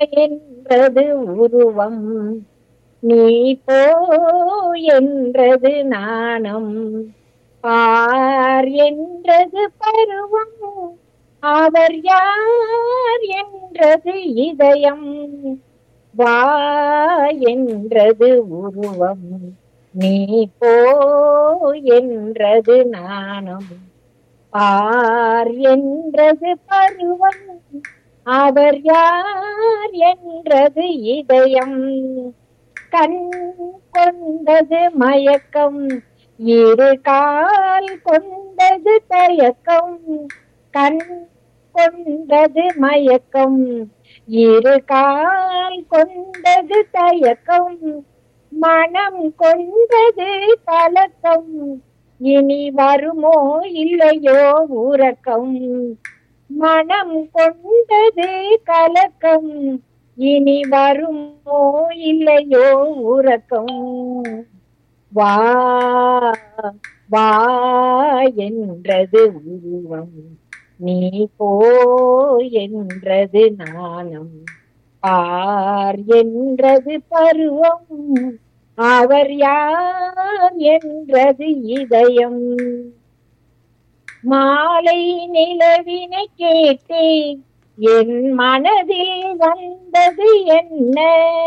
என்றது உருவம் நீ போ என்றது நாணம் பார் என்றது பருவம் அவர் யார் என்றது இதயம் வா என்றது உருவம் நீ போ என்றது நாணம் பார் என்றது பருவம் அவர் யார் என்றது இதயம் கண் கொண்டது மயக்கம் இரு கால் கொண்டது தயக்கம் கண் கொண்டது மயக்கம் இரு கால் கொண்டது தயக்கம் மனம் கொண்டது கலக்கம் இனி வருமோ இல்லையோ உறக்கம் மனம் கொண்டது கலக்கம் இனி வருமோ இல்லையோ உறக்கம் வா வா என்றது உருவம் நீ போ என்றது நாணம் பார் என்றது பருவம் அவர் யார் என்றது இதயம் மாலை நிலவினை கேட்டேன் என் மனதில் வந்தது என்ன